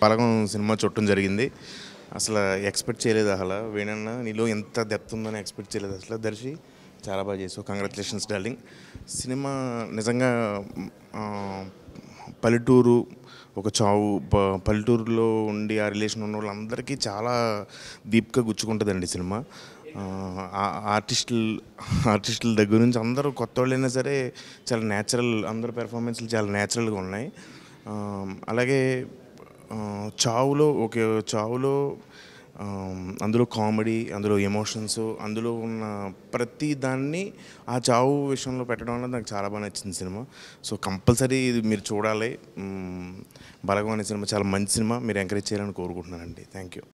పలకం cinema చూడటం జరిగింది అసలు ఎక్స్పెక్ట్ చేయలేదు అసలు వేణన్న నీలో ఎంత డెప్త్ ఉందని ఎక్స్పెక్ట్ చేయలేదు అసలు దర్శి చాలా బాగా చేసావు కంగ్రాచులేషన్స్ డార్లింగ్ సినిమా నిజంగా ఆ, పల్లెటూరు ఒక చావు ప- పల్లెటూరులో ఉండి ఆ రిలేషన్ ఉన్న వాళ్ళందరికీ చాలా డీప్గా గుచ్చుకుంటుందండి సినిమా ఆ, ఆ- ఆర్టిస్టులు ఆర్టిస్టుల దగ్గర నుంచి అందరూ కొత్త వాళ్ళైనా సరే చాలా న్యాచురల్ అందరు పెర్ఫార్మెన్స్లు చాలా న్యాచురల్గా ఉన్నాయి ఆ, అలాగే ఆ, చావులో ఒక చావులో ఆ, అందులో కామెడీ అందులో ఎమోషన్స్ అందులో ఉన్న ప్రతి దాన్ని ఆ చావు విషయంలో పెట్టడం వల్ల నాకు చాలా బాగా నచ్చింది సినిమా సో కంపల్సరీ ఇది మీరు చూడాలి మ్, బలగం అనే సినిమా చాలా మంచి సినిమా మీరు ఎంకరేజ్ చేయాలని కోరుకుంటున్నానండి థ్యాంక్ యూ